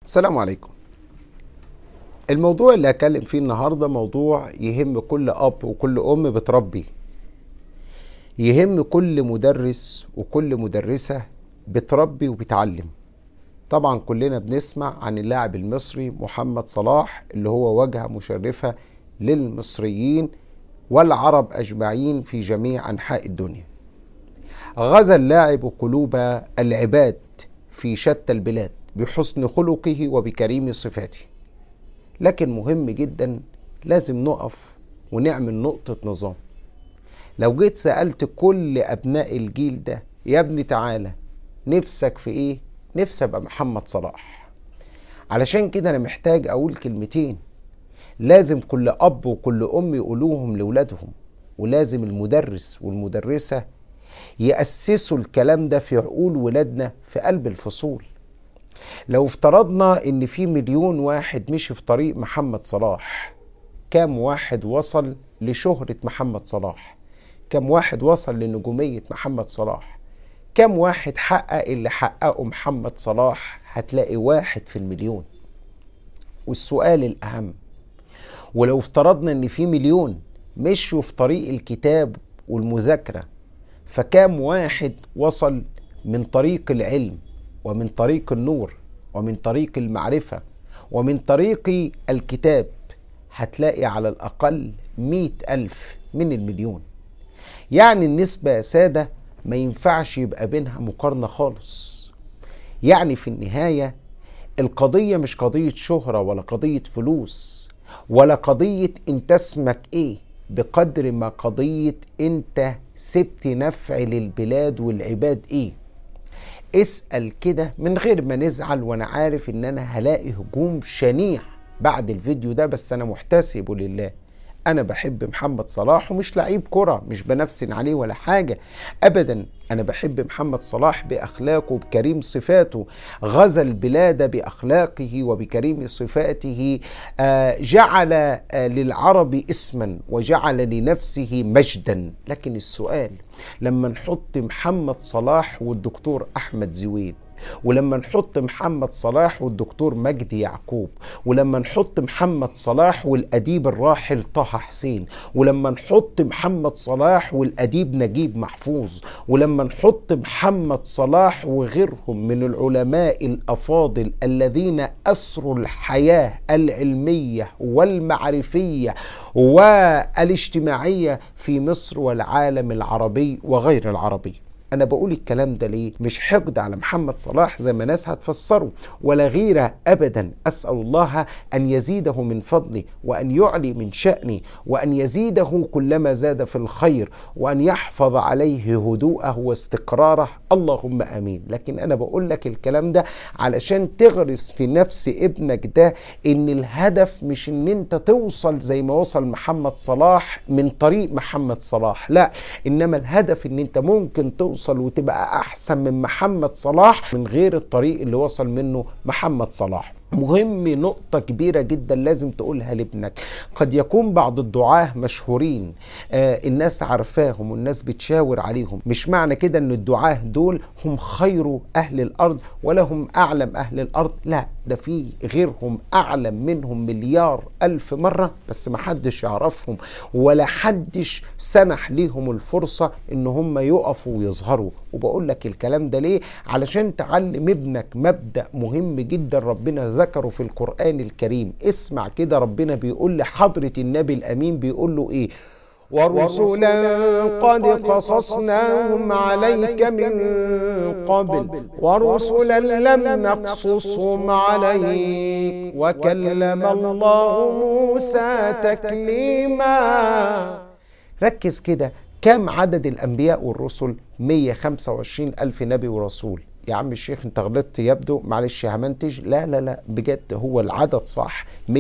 السلام عليكم الموضوع اللي هتكلم فيه النهاردة موضوع يهم كل أب وكل أم بتربي يهم كل مدرس وكل مدرسة بتربي وبتعلم طبعا كلنا بنسمع عن اللاعب المصري محمد صلاح اللي هو واجهة مشرفة للمصريين والعرب أجمعين في جميع أنحاء الدنيا غزا اللاعب قلوب العباد في شتى البلاد بحسن خلقه وبكريم صفاته لكن مهم جدا لازم نقف ونعمل نقطة نظام لو جيت سألت كل أبناء الجيل ده يا ابني تعالى نفسك في إيه؟ نفسي أبقى محمد صلاح علشان كده أنا محتاج أقول كلمتين لازم كل أب وكل أم يقولوهم لأولادهم ولازم المدرس والمدرسة يأسسوا الكلام ده في عقول ولادنا في قلب الفصول لو افترضنا ان في مليون واحد مشي في طريق محمد صلاح كام واحد وصل لشهرة محمد صلاح كام واحد وصل لنجومية محمد صلاح كام واحد حقق اللي حققه محمد صلاح هتلاقي واحد في المليون والسؤال الأهم ولو افترضنا ان في مليون مشوا في طريق الكتاب والمذاكرة فكام واحد وصل من طريق العلم ومن طريق النور ومن طريق المعرفة ومن طريق الكتاب هتلاقي على الأقل مئة ألف من المليون يعني النسبة يا سادة ما ينفعش يبقى بينها مقارنة خالص يعني في النهاية القضية مش قضية شهرة ولا قضية فلوس ولا قضية انت اسمك ايه بقدر ما قضية انت سبت نفع للبلاد والعباد ايه اسأل كده من غير ما نزعل وانا عارف ان انا هلاقي هجوم شنيع بعد الفيديو ده بس انا محتسب لله انا بحب محمد صلاح ومش لعيب كرة مش بنفسن عليه ولا حاجة ابدا انا بحب محمد صلاح باخلاقه وبكريم صفاته غزا البلاد باخلاقه وبكريم صفاته آه جعل آه للعرب اسما وجعل لنفسه مجدا لكن السؤال لما نحط محمد صلاح والدكتور احمد زويل ولما نحط محمد صلاح والدكتور مجدي يعقوب ولما نحط محمد صلاح والأديب الراحل طه حسين ولما نحط محمد صلاح والأديب نجيب محفوظ ولما نحط محمد صلاح وغيرهم من العلماء الأفاضل الذين أسروا الحياة العلمية والمعرفية والاجتماعية في مصر والعالم العربي وغير العربي انا بقول الكلام ده ليه مش حقد على محمد صلاح زي ما ناس هتفسره ولا غيره ابدا اسال الله ان يزيده من فضله وان يعلي من شانه وان يزيده كلما زاد في الخير وان يحفظ عليه هدوءه واستقراره اللهم امين لكن انا بقول لك الكلام ده علشان تغرس في نفس ابنك ده ان الهدف مش ان انت توصل زي ما وصل محمد صلاح من طريق محمد صلاح لا انما الهدف ان انت ممكن توصل توصل وتبقى احسن من محمد صلاح من غير الطريق اللي وصل منه محمد صلاح مهم نقطة كبيرة جدا لازم تقولها لابنك قد يكون بعض الدعاة مشهورين آه الناس عارفاهم والناس بتشاور عليهم مش معنى كده ان الدعاة دول هم خير اهل الارض ولا هم اعلم اهل الارض لا ده في غيرهم اعلم منهم مليار الف مرة بس محدش يعرفهم ولا حدش سنح ليهم الفرصة ان هم يقفوا ويظهروا وبقول لك الكلام ده ليه علشان تعلم ابنك مبدأ مهم جدا ربنا ذكره في القرآن الكريم اسمع كده ربنا بيقول لحضرة النبي الأمين بيقول له إيه ورسلا قد قصصناهم عليك من قبل ورسلا لم نقصصهم عليك وكلم الله موسى تكليما ركز كده كم عدد الأنبياء والرسل 125 ألف نبي ورسول يا عم الشيخ انت غلطت يبدو معلش همنتج لا لا لا بجد هو العدد صح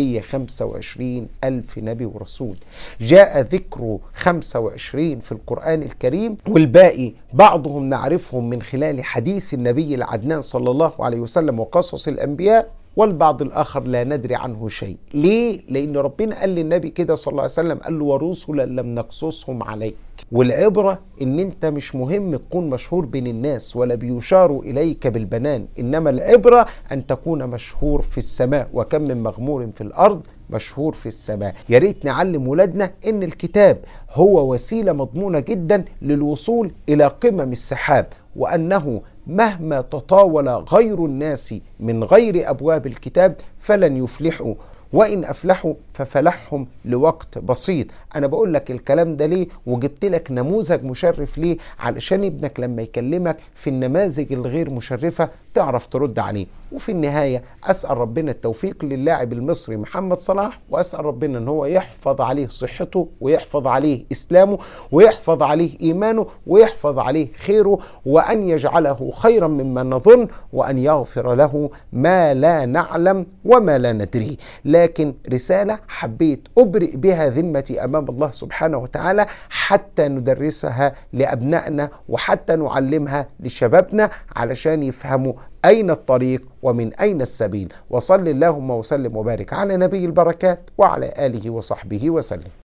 125 ألف نبي ورسول جاء ذكر 25 في القرآن الكريم والباقي بعضهم نعرفهم من خلال حديث النبي العدنان صلى الله عليه وسلم وقصص الأنبياء والبعض الآخر لا ندري عنه شيء ليه؟ لأن ربنا قال للنبي كده صلى الله عليه وسلم قال له ورسلا لم نقصصهم عليك والعبرة ان انت مش مهم تكون مشهور بين الناس ولا بيشار اليك بالبنان انما العبرة ان تكون مشهور في السماء وكم من مغمور في الارض مشهور في السماء يا ريت نعلم ولادنا ان الكتاب هو وسيله مضمونه جدا للوصول الى قمم السحاب وانه مهما تطاول غير الناس من غير ابواب الكتاب فلن يفلحوا وإن أفلحوا ففلحهم لوقت بسيط أنا بقول لك الكلام ده ليه وجبت لك نموذج مشرف ليه علشان ابنك لما يكلمك في النماذج الغير مشرفة تعرف ترد عليه وفي النهاية أسأل ربنا التوفيق للاعب المصري محمد صلاح وأسأل ربنا أن هو يحفظ عليه صحته ويحفظ عليه إسلامه ويحفظ عليه إيمانه ويحفظ عليه خيره وأن يجعله خيرا مما نظن وأن يغفر له ما لا نعلم وما لا ندري لكن رسالة حبيت أبرئ بها ذمتي أمام الله سبحانه وتعالى حتى ندرسها لأبنائنا وحتى نعلمها لشبابنا علشان يفهموا أين الطريق ومن أين السبيل وصل اللهم وسلم وبارك على نبي البركات وعلى آله وصحبه وسلم